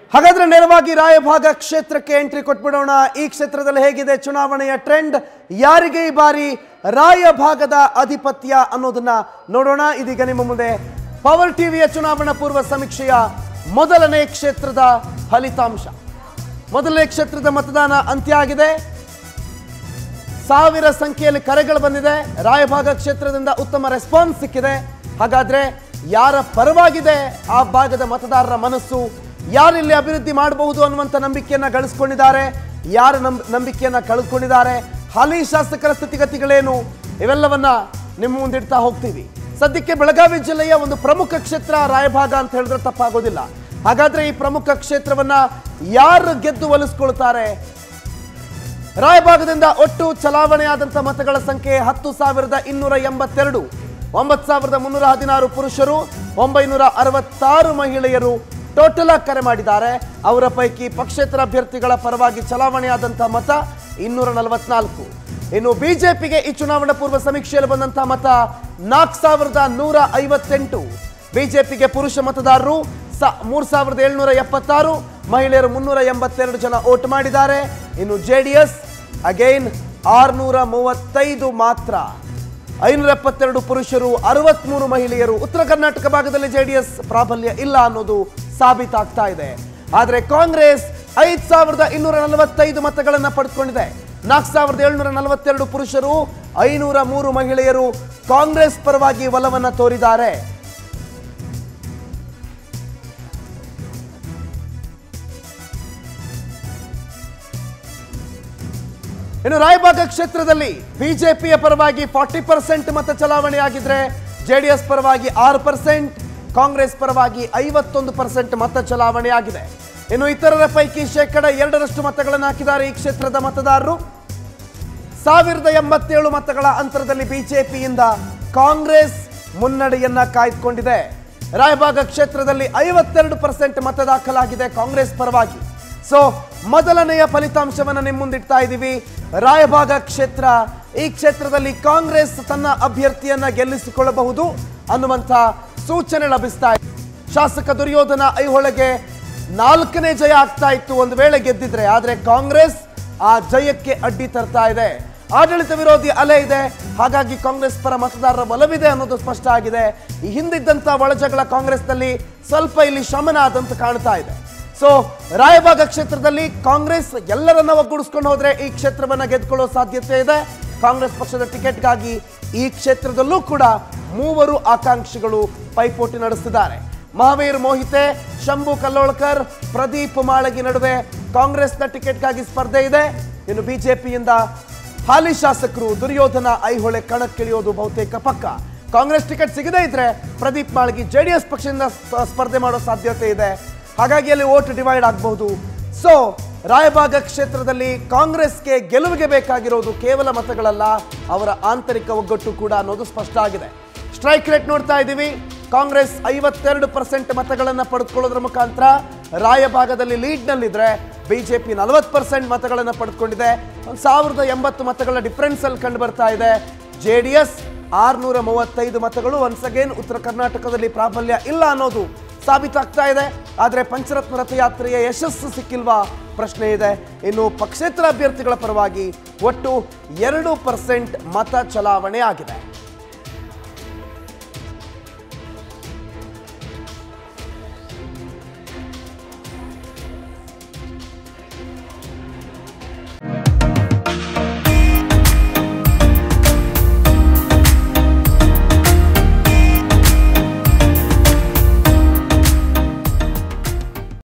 ಹಾಗಾದ್ರೆ ನೇರವಾಗಿ ರಾಯಭಾಗ ಕ್ಷೇತ್ರಕ್ಕೆ ಎಂಟ್ರಿ ಕೊಟ್ಬಿಡೋಣ ಈ ಕ್ಷೇತ್ರದಲ್ಲಿ ಹೇಗಿದೆ ಚುನಾವಣೆಯ ಟ್ರೆಂಡ್ ಯಾರಿಗೆ ಈ ಬಾರಿ ರಾಯಭಾಗದ ಅಧಿಪತ್ಯ ಅನ್ನೋದನ್ನ ನೋಡೋಣ ಇದೀಗ ನಿಮ್ಮ ಮುಂದೆ ಪವರ್ ಟಿವಿಯ ಚುನಾವಣಾ ಪೂರ್ವ ಸಮೀಕ್ಷೆಯ ಮೊದಲನೇ ಕ್ಷೇತ್ರದ ಫಲಿತಾಂಶ ಮೊದಲನೇ ಕ್ಷೇತ್ರದ ಮತದಾನ ಅಂತ್ಯ ಆಗಿದೆ ಸಾವಿರ ಸಂಖ್ಯೆಯಲ್ಲಿ ಕರೆಗಳು ಬಂದಿದೆ ರಾಯಭಾಗ ಕ್ಷೇತ್ರದಿಂದ ಉತ್ತಮ ರೆಸ್ಪಾನ್ಸ್ ಸಿಕ್ಕಿದೆ ಹಾಗಾದ್ರೆ ಯಾರ ಪರವಾಗಿದೆ ಆ ಭಾಗದ ಮತದಾರರ ಮನಸ್ಸು ಯಾರಿಲ್ಲಿ ಅಭಿವೃದ್ಧಿ ಮಾಡಬಹುದು ಅನ್ನುವಂಥ ನಂಬಿಕೆಯನ್ನ ಗಳಿಸ್ಕೊಂಡಿದ್ದಾರೆ ಯಾರ ನಂಬ ನಂಬಿಕೆಯನ್ನ ಕಳೆದುಕೊಂಡಿದ್ದಾರೆ ಹಾಲಿ ಶಾಸಕರ ಸ್ಥಿತಿಗತಿಗಳೇನು ಇವೆಲ್ಲವನ್ನ ನಿಮ್ಮ ಮುಂದಿಡ್ತಾ ಹೋಗ್ತೀವಿ ಸದ್ಯಕ್ಕೆ ಬೆಳಗಾವಿ ಜಿಲ್ಲೆಯ ಒಂದು ಪ್ರಮುಖ ಕ್ಷೇತ್ರ ರಾಯಭಾಗ ಅಂತ ಹೇಳಿದ್ರೆ ತಪ್ಪಾಗೋದಿಲ್ಲ ಹಾಗಾದ್ರೆ ಈ ಪ್ರಮುಖ ಕ್ಷೇತ್ರವನ್ನ ಯಾರು ಗೆದ್ದು ಒಲಿಸ್ಕೊಳ್ತಾರೆ ರಾಯಭಾಗದಿಂದ ಒಟ್ಟು ಚಲಾವಣೆಯಾದಂಥ ಮತಗಳ ಸಂಖ್ಯೆ ಹತ್ತು ಸಾವಿರದ ಇನ್ನೂರ ಎಂಬತ್ತೆರಡು ಒಂಬತ್ತು ಸಾವಿರದ ಮುನ್ನೂರ ಹದಿನಾರು ಪುರುಷರು ಒಂಬೈನೂರ ಅರವತ್ತಾರು ಮಹಿಳೆಯರು ಟೋಟಲ್ ಆಗಿ ಕರೆ ಮಾಡಿದ್ದಾರೆ ಅವರ ಪೈಕಿ ಪಕ್ಷೇತರ ಅಭ್ಯರ್ಥಿಗಳ ಪರವಾಗಿ ಚಲಾವಣೆಯಾದಂಥ ಮತ ಇನ್ನೂರ ನಲವತ್ನಾಲ್ಕು ಇನ್ನು ಬಿಜೆಪಿಗೆ ಈ ಚುನಾವಣಾ ಪೂರ್ವ ಸಮೀಕ್ಷೆಯಲ್ಲಿ ಬಂದಂತಹ ಮತ ನಾಲ್ಕು ಸಾವಿರದ ನೂರ ಐವತ್ತೆಂಟು ಬಿಜೆಪಿಗೆ ಪುರುಷ ಮತದಾರರು ಸ ಮೂರು ಸಾವಿರದ ಏಳ್ನೂರ ಎಪ್ಪತ್ತಾರು ಮಹಿಳೆಯರು ಮುನ್ನೂರ ಎಂಬತ್ತೆರಡು ಜನ ವೋಟ್ ಮಾಡಿದ್ದಾರೆ ಇನ್ನು ಜೆ ಡಿ ಎಸ್ ಅಗೈನ್ ಆರ್ನೂರ ಮೂವತ್ತೈದು ಮಾತ್ರ ಐನೂರ ಎಪ್ಪತ್ತೆರಡು ಪುರುಷರು ಅರವತ್ಮೂರು ಮಹಿಳೆಯರು ಉತ್ತರ ಕರ್ನಾಟಕ ಭಾಗದಲ್ಲಿ ಜೆ ಡಿ ಎಸ್ ಪ್ರಾಬಲ್ಯ ಇಲ್ಲ ಅನ್ನೋದು ಸಾಬೀತಾಗ್ತಾ ಇದೆ ಆದರೆ ಕಾಂಗ್ರೆಸ್ ಐದು ಸಾವಿರದ ಇನ್ನೂರ ನಲವತ್ತೈದು ಮತಗಳನ್ನು ಪಡೆದುಕೊಂಡಿದೆ ನಾಲ್ಕು ಸಾವಿರದ ಏಳ್ನೂರ ನಲವತ್ತೆರಡು ಪುರುಷರು ಐನೂರ ಮೂರು ಮಹಿಳೆಯರು ಕಾಂಗ್ರೆಸ್ ಪರವಾಗಿ ಒಲವನ್ನು ತೋರಿದ್ದಾರೆ ಇನ್ನು ರಾಯಬಾಗ ಕ್ಷೇತ್ರದಲ್ಲಿ ಬಿಜೆಪಿಯ ಪರವಾಗಿ ಫಾರ್ಟಿ ಪರ್ಸೆಂಟ್ ಮತ ಚಲಾವಣೆಯಾಗಿದ್ರೆ ಜೆಡಿಎಸ್ ಪರವಾಗಿ ಆರು ಪರ್ಸೆಂಟ್ ಕಾಂಗ್ರೆಸ್ ಪರವಾಗಿ ಐವತ್ತೊಂದು ಪರ್ಸೆಂಟ್ ಮತ ಚಲಾವಣೆಯಾಗಿದೆ ಇನ್ನು ಇತರರ ಪೈಕಿ ಶೇಕಡ ಎರಡರಷ್ಟು ಮತಗಳನ್ನು ಹಾಕಿದ್ದಾರೆ ಈ ಕ್ಷೇತ್ರದ ಮತದಾರರು ಸಾವಿರದ ಎಂಬತ್ತೇಳು ಮತಗಳ ಅಂತರದಲ್ಲಿ ಬಿಜೆಪಿಯಿಂದ ಕಾಂಗ್ರೆಸ್ ಮುನ್ನಡೆಯನ್ನ ಕಾಯ್ದುಕೊಂಡಿದೆ ರಾಯಬಾಗ ಕ್ಷೇತ್ರದಲ್ಲಿ ಐವತ್ತೆರಡು ಪರ್ಸೆಂಟ್ ಮತ ದಾಖಲಾಗಿದೆ ಕಾಂಗ್ರೆಸ್ ಪರವಾಗಿ ಸೊ ಮೊದಲನೆಯ ಫಲಿತಾಂಶವನ್ನು ನಿಮ್ಮ ಮುಂದಿಡ್ತಾ ಇದ್ದೀವಿ ರಾಯಬಾಗ ಕ್ಷೇತ್ರ ಈ ಕ್ಷೇತ್ರದಲ್ಲಿ ಕಾಂಗ್ರೆಸ್ ತನ್ನ ಅಭ್ಯರ್ಥಿಯನ್ನ ಗೆಲ್ಲಿಸಿಕೊಳ್ಳಬಹುದು ಅನ್ನುವಂಥ ಸೂಚನೆ ಲಭಿಸ್ತಾ ಇದೆ ಶಾಸಕ ದುರ್ಯೋಧನ ಐಹೊಳೆಗೆ ನಾಲ್ಕನೇ ಜಯ ಆಗ್ತಾ ಇತ್ತು ಒಂದು ವೇಳೆ ಗೆದ್ದಿದ್ರೆ ಆದ್ರೆ ಕಾಂಗ್ರೆಸ್ ಆ ಜಯಕ್ಕೆ ಅಡ್ಡಿ ತರ್ತಾ ಇದೆ ಆಡಳಿತ ವಿರೋಧಿ ಅಲೆ ಇದೆ ಹಾಗಾಗಿ ಕಾಂಗ್ರೆಸ್ ಪರ ಮತದಾರರ ಒಲವಿದೆ ಅನ್ನೋದು ಸ್ಪಷ್ಟ ಆಗಿದೆ ಈ ಹಿಂದಿದ್ದಂತ ಒಳಜಗಳ ಕಾಂಗ್ರೆಸ್ನಲ್ಲಿ ಸ್ವಲ್ಪ ಇಲ್ಲಿ ಶಮನ ಆದಂತ ಕಾಣ್ತಾ ಇದೆ ಸೊ ರಾಯಬಾಗ ಕ್ಷೇತ್ರದಲ್ಲಿ ಕಾಂಗ್ರೆಸ್ ಎಲ್ಲರನ್ನ ಒಗ್ಗೂಡಿಸ್ಕೊಂಡು ಹೋದ್ರೆ ಈ ಕ್ಷೇತ್ರವನ್ನ ಗೆದ್ಕೊಳ್ಳೋ ಸಾಧ್ಯತೆ ಇದೆ ಕಾಂಗ್ರೆಸ್ ಪಕ್ಷದ ಟಿಕೆಟ್ಗಾಗಿ ಈ ಕ್ಷೇತ್ರದಲ್ಲೂ ಕೂಡ ಮೂವರು ಆಕಾಂಕ್ಷಿಗಳು ಪೈಪೋಟಿ ನಡೆಸಿದ್ದಾರೆ ಮಹಾವೀರ್ ಮೋಹಿತೆ ಶಂಭು ಕಲ್ಲೋಳ್ಕರ್ ಪ್ರದೀಪ್ ಮಾಳಗಿ ನಡುವೆ ಕಾಂಗ್ರೆಸ್ನ ಟಿಕೆಟ್ಗಾಗಿ ಸ್ಪರ್ಧೆ ಇದೆ ಇನ್ನು ಬಿಜೆಪಿಯಿಂದ ಹಾಲಿ ಶಾಸಕರು ದುರ್ಯೋಧನ ಐಹೊಳೆ ಕಣಕ್ಕಿಳಿಯೋದು ಬಹುತೇಕ ಪಕ್ಕ ಕಾಂಗ್ರೆಸ್ ಟಿಕೆಟ್ ಸಿಗದೇ ಇದ್ರೆ ಪ್ರದೀಪ್ ಮಾಳಗಿ ಜೆಡಿಎಸ್ ಪಕ್ಷದಿಂದ ಸ್ಪ- ಸ್ಪರ್ಧೆ ಮಾಡೋ ಸಾಧ್ಯತೆ ಇದೆ ಹಾಗಾಗಿ ಅಲ್ಲಿ ವೋಟ್ ಡಿವೈಡ್ ಆಗಬಹುದು ಸೊ ರಾಯಬಾಗ ಕ್ಷೇತ್ರದಲ್ಲಿ ಕಾಂಗ್ರೆಸ್ಗೆ ಗೆಲುವಿಗೆ ಬೇಕಾಗಿರೋದು ಕೇವಲ ಮತಗಳಲ್ಲ ಅವರ ಆಂತರಿಕ ಒಗ್ಗಟ್ಟು ಕೂಡ ಅನ್ನೋದು ಸ್ಪಷ್ಟ ಆಗಿದೆ ಸ್ಟ್ರೈಕ್ ರೇಟ್ ನೋಡ್ತಾ ಇದ್ದೀವಿ ಕಾಂಗ್ರೆಸ್ ಐವತ್ತೆರಡು ಪರ್ಸೆಂಟ್ ಮತಗಳನ್ನು ಪಡೆದುಕೊಳ್ಳೋದ್ರ ಮುಖಾಂತರ ರಾಯಭಾಗದಲ್ಲಿ ಲೀಡ್ನಲ್ಲಿದ್ರೆ ಬಿಜೆಪಿ ನಲವತ್ತು ಪರ್ಸೆಂಟ್ ಮತಗಳನ್ನು ಪಡೆದುಕೊಂಡಿದೆ ಒಂದು ಸಾವಿರದ ಎಂಬತ್ತು ಮತಗಳ ಡಿಫರೆನ್ಸ್ ಅಲ್ಲಿ ಕಂಡು ಬರ್ತಾ ಇದೆ ಜೆ ಡಿ ಎಸ್ ಆರ್ನೂರ ಮೂವತ್ತೈದು ಮತಗಳು ಒನ್ಸ್ ಅಗೇನ್ ಉತ್ತರ ಕರ್ನಾಟಕದಲ್ಲಿ ಪ್ರಾಬಲ್ಯ ಇಲ್ಲ ಅನ್ನೋದು ಸಾಬೀತಾಗ್ತಾ ಇದೆ ಆದರೆ ಪಂಚರತ್ನ ರಥಯಾತ್ರೆಯ ಯಶಸ್ಸು ಸಿಕ್ಕಿಲ್ವಾ ಪ್ರಶ್ನೆ ಇದೆ ಇನ್ನು ಪಕ್ಷೇತರ ಅಭ್ಯರ್ಥಿಗಳ ಪರವಾಗಿ ಒಟ್ಟು ಎರಡು ಪರ್ಸೆಂಟ್ ಮತ ಚಲಾವಣೆ ಆಗಿದೆ